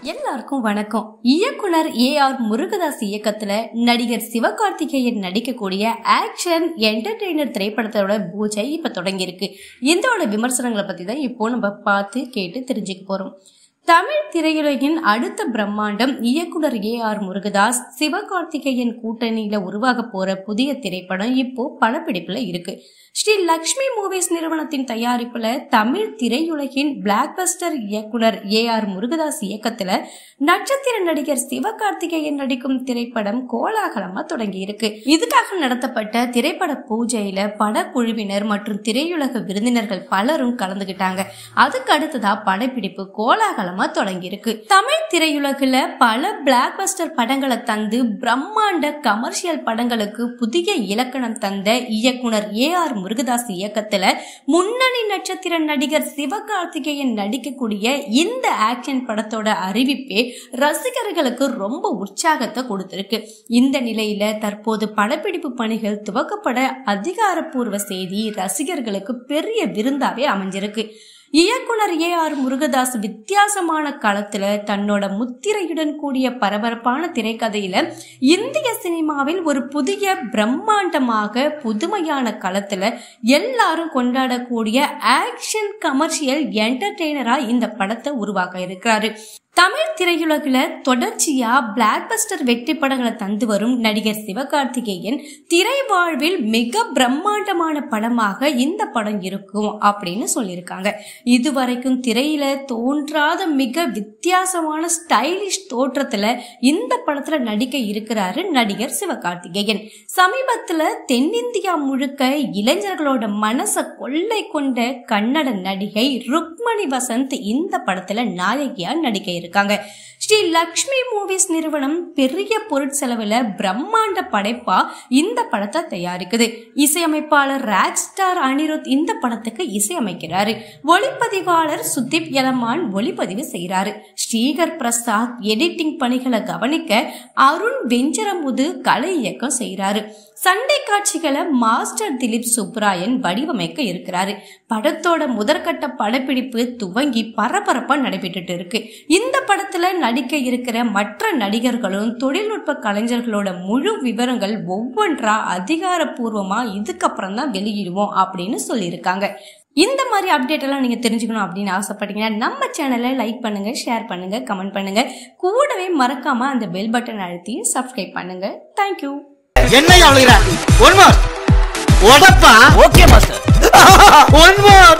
எல்லாருக்கும் வணக்கம் இயக்குனர் ஏ ஆர் முருகதாஸ் இயக்கத்துல நடிகர் சிவகார்த்திகேயன் நடிக்கக்கூடிய ஆக்ஷன் என்டர்டெய்னர் திரைப்படத்தோட பூஜை இப்ப தொடங்கியிருக்கு இதோட விமர்சனங்களை பத்தி தான் இப்போ நம்ம பார்த்து கேட்டு தெரிஞ்சுக்க போறோம் தமிழ் திரையுலகின் அடுத்த பிரம்மாண்டம் இயக்குனர் ஏ ஆர் முருகதாஸ் சிவகார்த்திகேயன் கூட்டணியில உருவாக போற புதிய திரைப்படம் இப்போ படப்பிடிப்புல இருக்கு ஸ்ரீ லக்ஷ்மி மூவிஸ் நிறுவனத்தின் தயாரிப்புல தமிழ் திரையுலகின் பிளாக்பஸ்டர் இயக்குனர் ஏ ஆர் முருகதாஸ் இயக்கத்துல நட்சத்திர நடிகர் சிவகார்த்திகேயன் நடிக்கும் திரைப்படம் கோலாகலமா தொடங்கி இருக்கு இதுக்காக நடத்தப்பட்ட திரைப்பட பூஜையில படக்குழுவினர் மற்றும் திரையுலக விருந்தினர்கள் பலரும் கலந்துகிட்டாங்க அதுக்கு அடுத்ததா படப்பிடிப்பு கோலாகலமா தொடங்கி இருக்கு தமிழ் திரையுலகில பல பிளாக்பஸ்டர் படங்களை தந்து பிரம்மாண்ட கமர்ஷியல் படங்களுக்கு புதிய இலக்கணம் தந்த இயக்குனர் ஏ ஆர் முருகதாஸ் இயக்கத்துல முன்னணி நட்சத்திர நடிகர் சிவகார்த்திகேயன் நடிக்கக்கூடிய இந்த ஆக்ஷன் படத்தோட அறிவிப்பே ரசிகர்களுக்கு ரொம்ப உற்சாகத்தை கொடுத்திருக்கு இந்த நிலையில தற்போது படப்பிடிப்பு பணிகள் துவக்கப்பட அதிகாரப்பூர்வ செய்தி ரசிகர்களுக்கு பெரிய விருந்தாவே அமைஞ்சிருக்கு இயக்குனர் ஏ ஆர் முருகதாஸ் வித்தியாசமான களத்துல தன்னோட முத்திரையுடன் கூடிய பரபரப்பான திரைக்கதையில இந்திய சினிமாவில் ஒரு புதிய பிரம்மாண்டமாக புதுமையான களத்துல எல்லாரும் கொண்டாடக்கூடிய ஆக்ஷன் கமர்ஷியல் என்டர்டெய்னரா இந்த படத்தை உருவாக்க இருக்கிறாரு தமிழ் திரையுலகில தொடர்ச்சியா பிளாக்பஸ்டர் வெற்றி படங்களை தந்து வரும் நடிகர் சிவகார்த்திகேயன் திரை வாழ்வில் மிக பிரம்மாண்டமான படமாக இந்த படம் இருக்கும் அப்படின்னு சொல்லியிருக்காங்க இதுவரைக்கும் திரையில தோன்றாத மிக வித்தியாசமான ஸ்டைலிஷ் தோற்றத்துல இந்த படத்துல நடிக்க இருக்கிறாரு நடிகர் சிவகார்த்திகேயன் சமீபத்துல தென்னிந்தியா முழுக்க இளைஞர்களோட மனச கொள்ளை கொண்ட கன்னட நடிகை ருக்மணி வசந்த் இந்த படத்துல நாயகியா நடிக்க இருக்காங்க ஸ்ரீ லக்ஷ்மி மூவிஸ் நிறுவனம் பெரிய பொருட்செலவுல பிரம்மாண்ட படைப்பா இந்த படத்தை தயாரிக்குது இசையமைப்பாளர் ராஜ் ஸ்டார் அனிருத் இந்த படத்துக்கு இசையமைக்கிறாரு ஒளிப்பதிவாளர் சுதீப் யலமான் ஒளிப்பதிவு செய்யறாரு ஸ்ரீகர் பிரசாத் எடிட்டிங் பணிகளை கவனிக்க அருண் வெஞ்சரமுது கலை இயக்கம் செய்யறாரு சண்டை காட்சிகளை மாஸ்டர் திலீப் சுப்ராயன் வடிவமைக்க இருக்கிறாரு படத்தோட முதற்கட்ட படப்பிடிப்பு துவங்கி பரபரப்பா நடைபெற்றுட்டு இருக்கு இந்த படத்துல நடிக்க இருக்கிற மற்ற நடிகர்களும் தொழில்நுட்ப கலைஞர்களோட முழு விவரங்கள் ஒவ்வொன்றா அதிகாரப்பூர்வமா இதுக்கப்புறம் தான் வெளியிடுவோம் அப்படின்னு சொல்லியிருக்காங்க இந்த மாதிரி அப்டேட் எல்லாம் நீங்க தெரிஞ்சுக்கணும் அப்படின்னு ஆசைப்பட்டீங்கன்னா நம்ம சேனலை லைக் பண்ணுங்க ஷேர் பண்ணுங்க கமெண்ட் பண்ணுங்க கூடவே மறக்காம அந்த பெல் பட்டன் அழுத்தி சப்ஸ்கிரைப் பண்ணுங்க தேங்க்யூ என்னையா அழுகிற ஒன் மோர் உடப்பா ஓகே மாஸ்டர் ஒன் மோர்